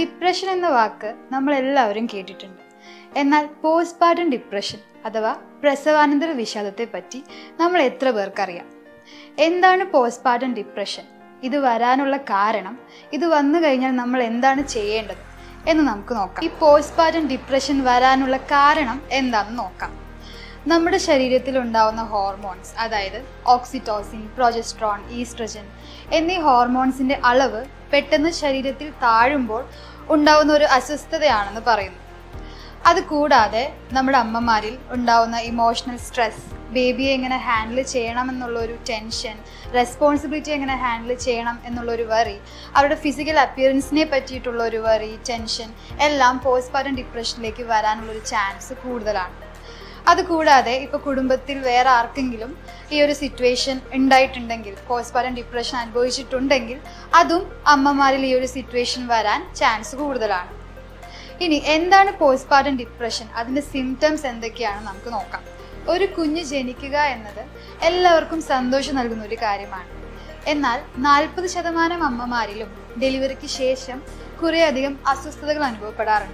depression എന്ന വാക്ക് നമ്മൾ എല്ലാവരും കേട്ടിട്ടുണ്ട് എന്നാൽ പോസ്റ്റ്പാർട്ടം ഡിപ്രഷൻ അഥവാ പ്രസവാനന്തര വിഷാദത്തെ പറ്റി നമ്മൾ എത്ര പേർക്കറിയാം എന്താണ് പോസ്റ്റ്പാർട്ടം ഡിപ്രഷൻ ഇത് വരാനുള്ള കാരണം ഇത് വന്നു കഴിഞ്ഞാൽ നമ്മൾ എന്താണ് ചെയ്യേണ്ടത് എന്ന് നമുക്ക് നോക്കാം ഈ പോസ്റ്റ്പാർട്ടം ഡിപ്രഷൻ വരാനുള്ള കാരണം എന്താണെന്ന് നോക്കാം നമ്മുടെ ശരീരത്തിൽ ഉണ്ടാവുന്ന ഹോർമോൺസ് അതായത് ഓക്സിറ്റോസിൻ പ്രൊജസ്ട്രോൺ ഈസ്ട്രജൻ എന്നീ ഹോർമോൺസിന്റെ അളവ് പെട്ടെന്ന് ശരീരത്തിൽ താഴുമ്പോൾ ഉണ്ടാവുന്ന ഒരു അസ്വസ്ഥതയാണെന്ന് പറയുന്നു അത് കൂടാതെ നമ്മുടെ അമ്മമാരിൽ ഉണ്ടാവുന്ന ഇമോഷണൽ സ്ട്രെസ് ബേബിയെ എങ്ങനെ ഹാൻഡിൽ ചെയ്യണം എന്നുള്ള ഒരു ടെൻഷൻ റെസ്പോൺസിബിലിറ്റി എങ്ങനെ ഹാൻഡിൽ ചെയ്യണം എന്നുള്ള ഒരു വറി അവരുടെ ഫിസിക്കൽ അപ്പിയറൻസിനെ പറ്റിയിട്ടുള്ള ഒരു വറി ടെൻഷൻ എല്ലാം പോസ്റ്റ്പാർട്ടം ഡിപ്രഷനിലേക്ക് വരാനുള്ള ഒരു ചാൻസ് കൂടുതലാണ് അതുകൂടാതെ ഇപ്പോൾ കുടുംബത്തിൽ വേറെ ആർക്കെങ്കിലും ഈ ഒരു സിറ്റുവേഷൻ ഉണ്ടായിട്ടുണ്ടെങ്കിൽ പോസ്റ്റ്പാർട്ടം ഡിപ്രഷൻ അനുഭവിച്ചിട്ടുണ്ടെങ്കിൽ അതും അമ്മമാരിൽ ഈ ഒരു സിറ്റുവേഷൻ വരാൻ ചാൻസ് കൂടുതലാണ് ഇനി എന്താണ് പോസ്റ്റ്പാർട്ടം ഡിപ്രഷൻ അതിൻ്റെ സിംറ്റംസ് എന്തൊക്കെയാണ് നമുക്ക് നോക്കാം ഒരു കുഞ്ഞ് ജനിക്കുക എന്നത് എല്ലാവർക്കും സന്തോഷം നൽകുന്ന ഒരു കാര്യമാണ് എന്നാൽ നാൽപ്പത് ശതമാനം അമ്മമാരിലും ഡെലിവറിക്ക് ശേഷം കുറേയധികം അസ്വസ്ഥതകൾ അനുഭവപ്പെടാറുണ്ട്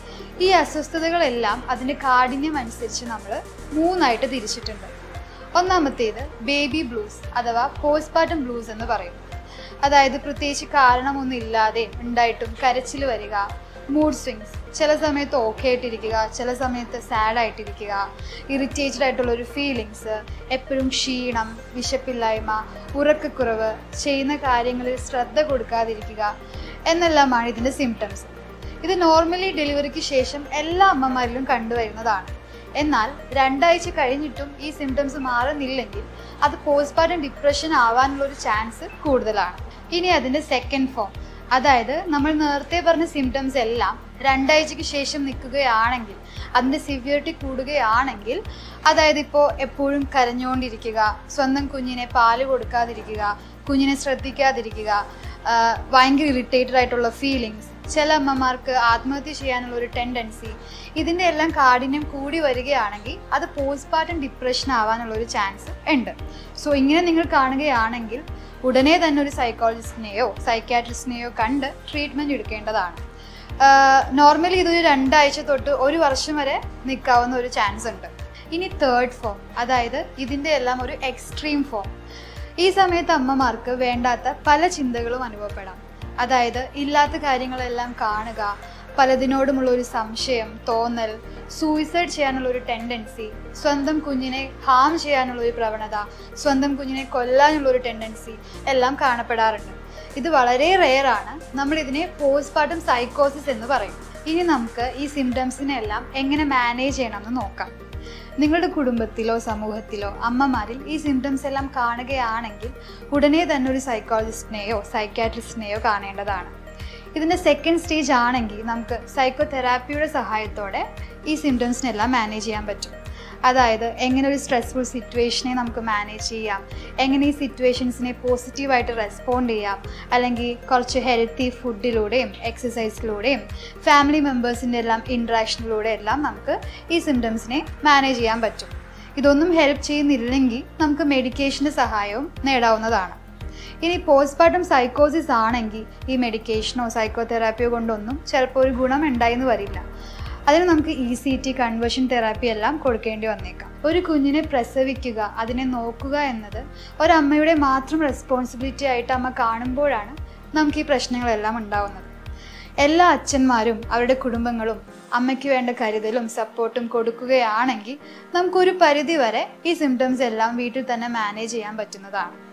ഈ അസ്വസ്ഥതകളെല്ലാം അതിൻ്റെ കാഠിന്യം അനുസരിച്ച് നമ്മൾ മൂന്നായിട്ട് തിരിച്ചിട്ടുണ്ട് ഒന്നാമത്തേത് ബേബി ബ്ലൂസ് അഥവാ പോസ്റ്റ്പാർട്ടം ബ്ലൂസ് എന്ന് പറയും അതായത് പ്രത്യേകിച്ച് കാരണമൊന്നും ഇല്ലാതെ ഉണ്ടായിട്ടും കരച്ചിൽ വരിക മൂഡ് സ്വിങ്സ് ചില സമയത്ത് ഓക്കെ ആയിട്ടിരിക്കുക ചില സമയത്ത് സാഡ് ആയിട്ടിരിക്കുക ഇറിറ്റേറ്റഡ് ആയിട്ടുള്ള ഒരു ഫീലിങ്സ് എപ്പോഴും ക്ഷീണം വിശപ്പില്ലായ്മ ഉറക്കക്കുറവ് ചെയ്യുന്ന കാര്യങ്ങളിൽ ശ്രദ്ധ കൊടുക്കാതിരിക്കുക എന്നെല്ലാമാണ് ഇതിൻ്റെ സിംറ്റംസ് ഇത് നോർമലി ഡെലിവറിക്ക് ശേഷം എല്ലാ അമ്മമാരിലും കണ്ടുവരുന്നതാണ് എന്നാൽ രണ്ടാഴ്ച കഴിഞ്ഞിട്ടും ഈ സിംറ്റംസ് മാറുന്നില്ലെങ്കിൽ അത് പോസ്റ്റ്പാർട്ടം ഡിപ്രഷൻ ആവാനുള്ള ഒരു ചാൻസ് കൂടുതലാണ് ഇനി അതിൻ്റെ സെക്കൻഡ് ഫോം അതായത് നമ്മൾ നേരത്തെ പറഞ്ഞ സിംറ്റംസ് എല്ലാം രണ്ടാഴ്ചയ്ക്ക് ശേഷം നിൽക്കുകയാണെങ്കിൽ അതിൻ്റെ സിവിയറിറ്റി കൂടുകയാണെങ്കിൽ അതായത് ഇപ്പോൾ എപ്പോഴും കരഞ്ഞുകൊണ്ടിരിക്കുക സ്വന്തം കുഞ്ഞിനെ പാല് കൊടുക്കാതിരിക്കുക കുഞ്ഞിനെ ശ്രദ്ധിക്കാതിരിക്കുക ആഹ് ഭയങ്കര ഇറിറ്റേറ്റഡ് ആയിട്ടുള്ള ഫീലിങ്സ് ചില അമ്മമാർക്ക് ആത്മഹത്യ ചെയ്യാനുള്ള ഒരു ടെൻഡൻസി ഇതിൻ്റെ എല്ലാം കാഠിന്യം കൂടി വരികയാണെങ്കിൽ അത് പോസ്റ്റ്പാർട്ടം ഡിപ്രഷൻ ആവാനുള്ള ഒരു ചാൻസ് ഉണ്ട് സോ ഇങ്ങനെ നിങ്ങൾ കാണുകയാണെങ്കിൽ ഉടനെ തന്നെ ഒരു സൈക്കോളജിസ്റ്റിനെയോ സൈക്യാട്രിസ്റ്റിനെയോ കണ്ട് ട്രീറ്റ്മെൻറ്റ് എടുക്കേണ്ടതാണ് നോർമലി ഇതൊരു രണ്ടാഴ്ച തൊട്ട് ഒരു വർഷം വരെ നിൽക്കാവുന്ന ഒരു ചാൻസ് ഉണ്ട് ഇനി തേർഡ് ഫോം അതായത് ഇതിൻ്റെ എല്ലാം ഒരു എക്സ്ട്രീം ഫോം ഈ സമയത്ത് അമ്മമാർക്ക് വേണ്ടാത്ത പല ചിന്തകളും അനുഭവപ്പെടാം അതായത് ഇല്ലാത്ത കാര്യങ്ങളെല്ലാം കാണുക പലതിനോടുമുള്ള ഒരു സംശയം തോന്നൽ സൂയിസൈഡ് ചെയ്യാനുള്ള ഒരു ടെൻഡൻസി സ്വന്തം കുഞ്ഞിനെ ഹാം ചെയ്യാനുള്ള ഒരു പ്രവണത സ്വന്തം കുഞ്ഞിനെ കൊല്ലാനുള്ള ഒരു ടെൻഡൻസി എല്ലാം കാണപ്പെടാറുണ്ട് ഇത് വളരെ റെയർ ആണ് നമ്മൾ ഇതിനെ പോസ്റ്റ്പാർട്ടം സൈക്കോസിസ് എന്ന് പറയും ഇനി നമുക്ക് ഈ സിംറ്റംസിനെല്ലാം എങ്ങനെ മാനേജ് ചെയ്യണമെന്ന് നോക്കാം നിങ്ങളുടെ കുടുംബത്തിലോ സമൂഹത്തിലോ അമ്മമാരിൽ ഈ സിംറ്റംസ് എല്ലാം കാണുകയാണെങ്കിൽ ഉടനെ തന്നെ ഒരു സൈക്കോളജിസ്റ്റിനെയോ സൈക്യാട്രിസ്റ്റിനെയോ കാണേണ്ടതാണ് ഇതിൻ്റെ സെക്കൻഡ് സ്റ്റേജ് ആണെങ്കിൽ നമുക്ക് സൈക്കോതെറാപ്പിയുടെ സഹായത്തോടെ ഈ സിംറ്റംസിനെല്ലാം മാനേജ് ചെയ്യാൻ പറ്റും അതായത് എങ്ങനെ ഒരു സ്ട്രെസ്ഫുൾ സിറ്റുവേഷനെ നമുക്ക് മാനേജ് ചെയ്യാം എങ്ങനെ ഈ സിറ്റുവേഷൻസിനെ പോസിറ്റീവായിട്ട് റെസ്പോണ്ട് ചെയ്യാം അല്ലെങ്കിൽ കുറച്ച് ഹെൽത്തി ഫുഡിലൂടെയും എക്സസൈസിലൂടെയും ഫാമിലി മെമ്പേഴ്സിൻ്റെ എല്ലാം ഇൻട്രാക്ഷനിലൂടെ എല്ലാം നമുക്ക് ഈ സിംറ്റംസിനെ മാനേജ് ചെയ്യാൻ പറ്റും ഇതൊന്നും ഹെൽപ്പ് ചെയ്യുന്നില്ലെങ്കിൽ നമുക്ക് മെഡിക്കേഷൻ്റെ സഹായവും നേടാവുന്നതാണ് ഇനി പോസ്റ്റ്പാർട്ടം സൈക്കോസിസ് ആണെങ്കിൽ ഈ മെഡിക്കേഷനോ സൈക്കോതെറാപ്പിയോ കൊണ്ടൊന്നും ചിലപ്പോൾ ഒരു ഗുണം ഉണ്ടായിന്ന് വരില്ല അതിന് നമുക്ക് E C T conversion therapy എല്ലാം കൊടുക്കേണ്ടി വന്നേക്കാം ഒരു കുഞ്ഞിനെ പ്രസവിക്കുക അതിനെ നോക്കുക എന്നത് ഒരമ്മയുടെ മാത്രം റെസ്പോൺസിബിലിറ്റി ആയിട്ട് അമ്മ കാണുമ്പോഴാണ് നമുക്ക് ഈ പ്രശ്നങ്ങളെല്ലാം ഉണ്ടാവുന്നത് എല്ലാ അച്ഛന്മാരും അവരുടെ കുടുംബങ്ങളും അമ്മയ്ക്ക് വേണ്ട കരുതലും സപ്പോർട്ടും കൊടുക്കുകയാണെങ്കിൽ നമുക്കൊരു പരിധി വരെ ഈ സിംറ്റംസ് എല്ലാം വീട്ടിൽ തന്നെ മാനേജ് ചെയ്യാൻ പറ്റുന്നതാണ്